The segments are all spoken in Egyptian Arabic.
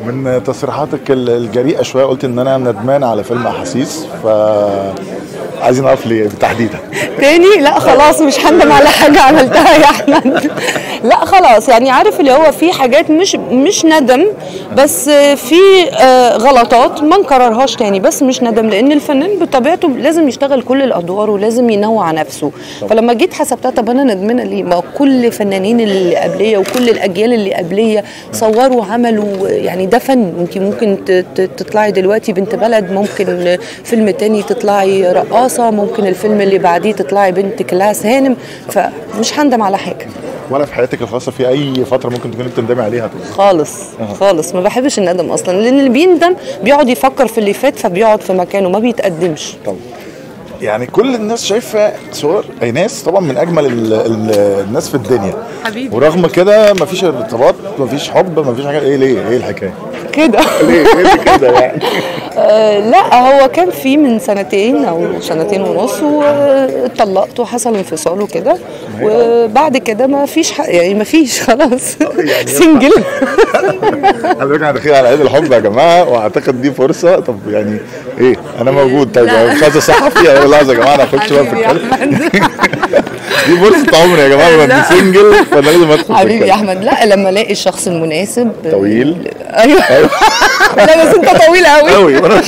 من تصريحاتك ال- الجريئه شويه قلت ان انا ندمان على فيلم احاسيس ف عايزين نعرف ليه تحديدا تاني لا خلاص مش هندم على حاجه عملتها يا احمد لا خلاص يعني عارف اللي هو في حاجات مش مش ندم بس في آه، غلطات ما نكررهاش تاني بس مش ندم لان الفنان بطبيعته لازم يشتغل كل الادوار ولازم ينوع نفسه فلما جيت حسبتها طب انا ندمانه ليه ما كل الفنانين اللي قبليه وكل الاجيال اللي قبليه صوروا عملوا يعني ده فن انت ممكن ت- ت- تطلعي دلوقتي بنت بلد ممكن فيلم تاني تطلعي رقاصه ممكن الفيلم اللي بعديه تطلعي بنت كلاس هانم فمش هندم على حاجه ولا في حياتك الخاصه في اي فتره ممكن تكوني بتندمي عليها طبعا. خالص خالص ما بحبش الندم اصلا لان اللي بيندم بيقعد يفكر في اللي فات فبيقعد في مكانه ما بيتقدمش طبعا يعني كل الناس شايفه صور ايناس طبعا من اجمل ال ال الناس في الدنيا حبيبي. ورغم كده مفيش ارتباط مفيش حب مفيش حاجه ايه ليه ايه الحكايه كده ليه ايه اللي كده يعني آه، لا هو كان في من سنتين او سنتين ونص واتطلقت وحصل انفصال وكده وبعد كده ما فيش حق يعني ما فيش خلاص سنجل على فكره احنا داخلين على عيد الحب يا جماعه واعتقد دي فرصه طب يعني ايه انا موجود طيب لا. أنا مش عايز صحفي يعني لحظه يا جماعه انا اخش بقى في حبيبي يا الكلام احمد دي فرصه عمري يا جماعه لا. انا سنجل فانا لازم ادخل في حبيبي يا الكلام. احمد لا لما الاقي الشخص المناسب طويل؟ ايوه لا بس انت طويل قوي قوي وانا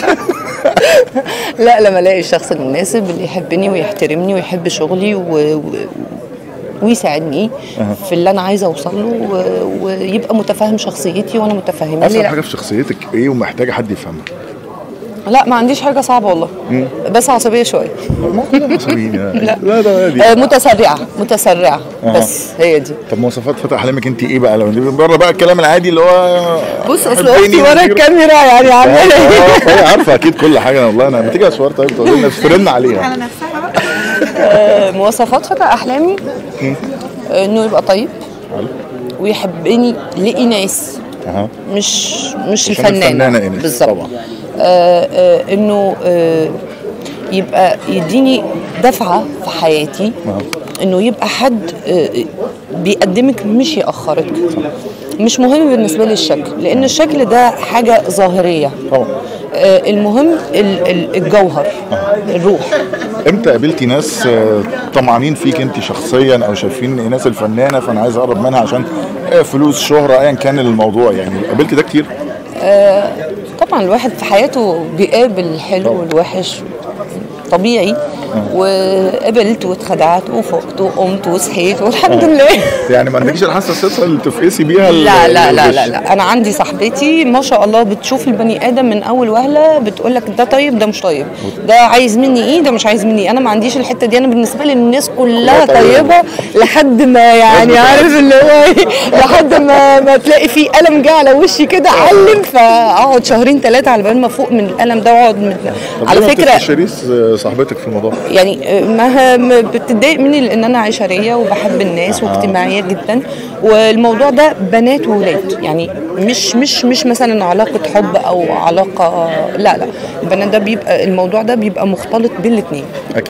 لا لما الاقي الشخص المناسب اللي يحبني ويحترمني ويحب شغلي و... و... ويساعدني في اللي انا عايزه اوصل له و... ويبقى متفاهم شخصيتي وانا متفاهمه اصعب ليه حاجه في شخصيتك ايه ومحتاجه حد يفهمها لا لا ما عنديش حاجه صعبه والله بس عصبيه شويه ما كلنا عصبيين يعني لا. لا ده عادي آه، متسرعه متسرعه أها. بس هي دي طب مواصفات فتح احلامك انت ايه بقى لو من بره بقى الكلام العادي اللي هو بص اصل حبيني اختي ورا ومدير- الكاميرا يعني عماله اه فهي عارفه اكيد كل حاجه أنا والله انا لما تيجي اسوار طيب تقول لنا تفرنا عليها على نفسها بقى آه، مواصفات فتى احلامي آه، انه يبقى طيب ويحبني لإناس اها مش مش عشان الفنانه الفنانة إيناس، بالظبط طبعا. آه آه انه آه يبقى يديني دفعه في حياتي انه يبقى حد آه بيقدمك مش ياخرك مش مهم بالنسبه لي الشكل لان الشكل ده حاجه ظاهريه طبعا آه المهم ال- ال- الجوهر الروح امتى قابلتي ناس آه، طمعانين فيك انت شخصيا او شايفين ايناس الفنانه فانا عايز اقرب منها عشان آه، فلوس شهره ايا كان الموضوع يعني قابلتي ده كتير طبعا الواحد في حياته بيقابل الحلو والوحش طبيعي وقبلت واتخدعت وفقت وقمت وصحيت والحمد لله يعني ما عندكيش الحساسيه اللي تفقسي بيها ال- لا لا لا الوش. لا لا انا عندي صاحبتي ما شاء الله بتشوف البني ادم من اول وهله بتقول لك ده طيب ده مش طيب ده عايز مني ايه ده مش عايز مني انا ما عنديش الحته دي انا بالنسبه لي الناس كلها كلها طيبة. طيبه لحد ما يعني عارف اللي هو ايه لحد ما ما تلاقي في قلم جه على وشي كده علم فاقعد شهرين ثلاثه على بال ما فوق من القلم ده واقعد من... طب على ليه ما فكره بتستشيريش آه، صاحبتك في الموضوع يعني ما ما بتتضايق مني لان انا عشريه وبحب الناس واجتماعيه جدا والموضوع ده بنات وولاد يعني مش مش مش مثلا علاقه حب او علاقه لا لا البنات ده بيبقى الموضوع ده بيبقى مختلط بين الاثنين